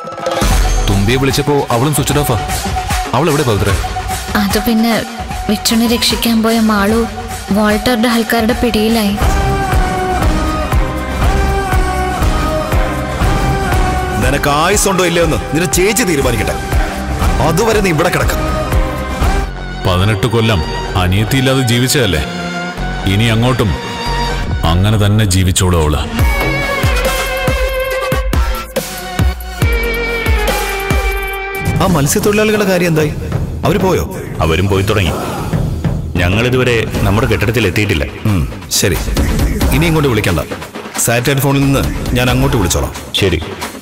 തുമ്പിയെ വിളിച്ചപ്പോ അവളും സ്വിച്ച് ഓഫാ അവൾ എവിടെ പവിത്ര അത് പിന്നെ വിക്ടറിനെ രക്ഷിക്കാൻ പോയ മാളു വാൾട്ടറുടെ ആൾക്കാരുടെ പിടിയിലായി നിനക്ക് ആയുസുണ്ടോ ഇല്ലയോ എന്ന് നിന്റെ ചേച്ചി തീരുമാനിക്കട്ടെ അതുവരെ നീ ഇവിടെ കിടക്കും പതിനെട്ട് കൊല്ലം അനിയത്തിയില്ലാതെ ജീവിച്ചതല്ലേ ഇനി അങ്ങോട്ടും അങ്ങനെ തന്നെ ജീവിച്ചോളൂ അവള് ആ മത്സ്യത്തൊഴിലാളികളുടെ കാര്യം എന്തായി അവര് പോയോ അവരും പോയി തുടങ്ങി ഞങ്ങളിതുവരെ നമ്മുടെ കെട്ടിടത്തിൽ എത്തിയിട്ടില്ല ഉം, ശരി ഇനി ഇങ്ങോട്ട് വിളിക്കണ്ട സാറ്റലൈറ്റ് ഫോണിൽ നിന്ന് ഞാൻ അങ്ങോട്ട് വിളിച്ചോളാം ശരി